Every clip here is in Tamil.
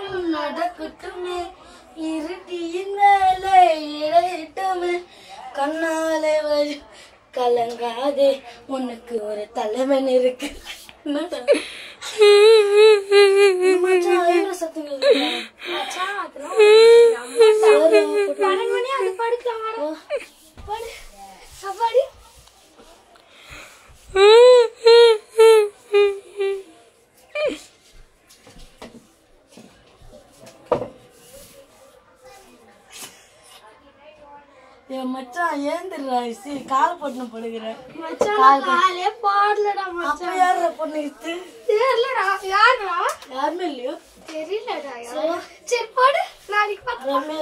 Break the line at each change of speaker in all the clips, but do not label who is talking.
நடக்கட்டுமே இருட்டியின் மேலே இடையிட்டுமே கண்ணாலே வரு கலங்காதே உனக்கு ஒரு தலைவன் இருக்கு என்னடா? மச்சான், அழுகுற சத்தம் கேக்குதுடா.
மச்சான், அதெல்லாம்
சரி,
பன்னெண்டு மணி அது படுக்கலாம் வாடா. படு. சாப்பாடு
என் மச்சான் ஏந்திரா சி கால போட்டு படுகிறேன்
மச்சான்
கால்
நான் காலே பாடலடா
அப்ப
மச்சான்
யார பொண்ணு இது
தெரியலடா யாருடா
யாருமே இல்லையோ
தெரியலடா யாரு சரி போடு நாளைக்கு பார்த்து
ரம்யா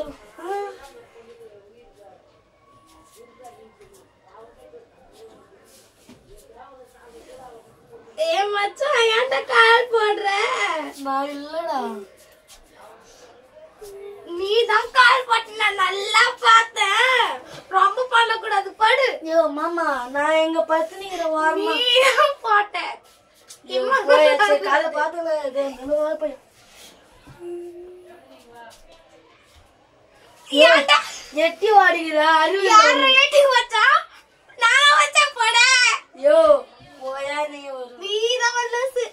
ஏ மச்சான் ஏன்டா கால் போடுற
நான் இல்லடா
நீ தான் கால் போட்ட நான் நல்லா பார்த்தேன் ரொம்ப பண்ணக்கூடாது படு
ஐயோ மாமா நான் எங்க பத்தினிக்கிற வாரமா
நீ தான் போட்ட இம்மா
காலை பார்த்து
ஏன்டா
எட்டி வாடிக்கிற அறிவு
யார ஏட்டி வச்சா நான் வச்ச போட
யோ போயா நீ ஒரு
நீ தான் லூசு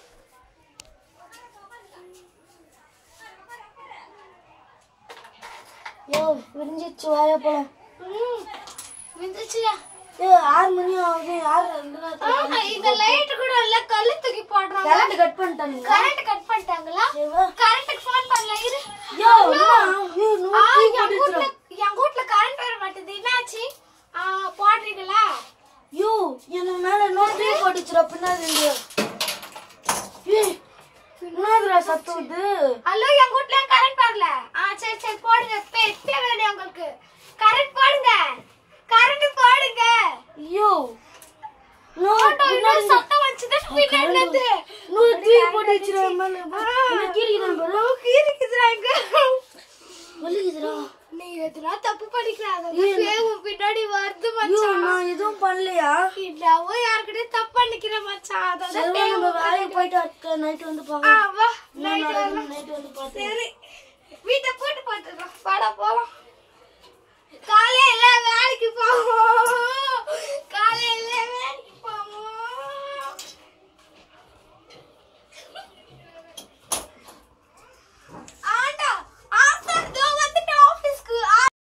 யோ விரிஞ்சிச்சு வாயா போலாம்
ம் வந்துச்சியா
யோ ஆறு மணி ஆகுது ஆறு ரெண்டு
ஆமா
நேரத்துல
இந்த லைட் கூட இல்ல கல்லு தூக்கி போடுறாங்க
கரண்ட் கட் பண்ணிட்டானுங்க
கரண்ட் கட் பண்ணிட்டாங்களா
ஏவா?
கரண்ட்டுக்கு ஃபோன் பண்ணல இரு
யோ அம்மா, யோ, நூறு
ஆ,
டீ
என்
போட்டுச்சுடா.
வீட்ல என் வீட்ல கரண்ட் வர மாட்டேது என்னாச்சு ஆ, போடுறீங்களா
யோ எனக்கு மேல நூறு டீ போட்டுச்சுடா பின்னாடி இருந்து. ஏய், என்னதுடா சத்துது
ஹலோ என் வீட்ல கரண்ட் வரல ஆ சரி சரி போடுங்க பெட்டே வேணும் உங்களுக்கு கரண்ட் போடுங்க கரண்ட் போடுங்க
ஐயோ நூறு
ஆட்டோ இன்னும் சத்தம் வந்துச்சுன்னா பின்னாடி இருந்து
நூறு டீ போட்டுச்சுடா மேல என்ன கீறிக்கிறான் பாரு
இருக்குதுறாங்க
வலிக்குதுடா
நீ எதுனா தப்பு பண்ணிக்கிறாங்க உன் பின்னாடி வருது
ஐயோ
மச்சான்
நான் எதுவும் பண்ணலையா
இல்லவோ யாருக்கிட்டயும் தப்பு பண்ணிக்கிறேன் மச்சான் அதான்
சரி வா, நம்ம வேலைக்கு போயிட்டு அடுத்த நைட் வந்து
ஆ,
பார்க்கலாம்
வா
என்ன
நைட்
நடக்குதுன்னு நைட் வந்து பார்த்து
சரி வீட்டை போட்டு பார்த்துக்கலாம் வாடா போலாம் காலையில வேலைக்கு போவோம்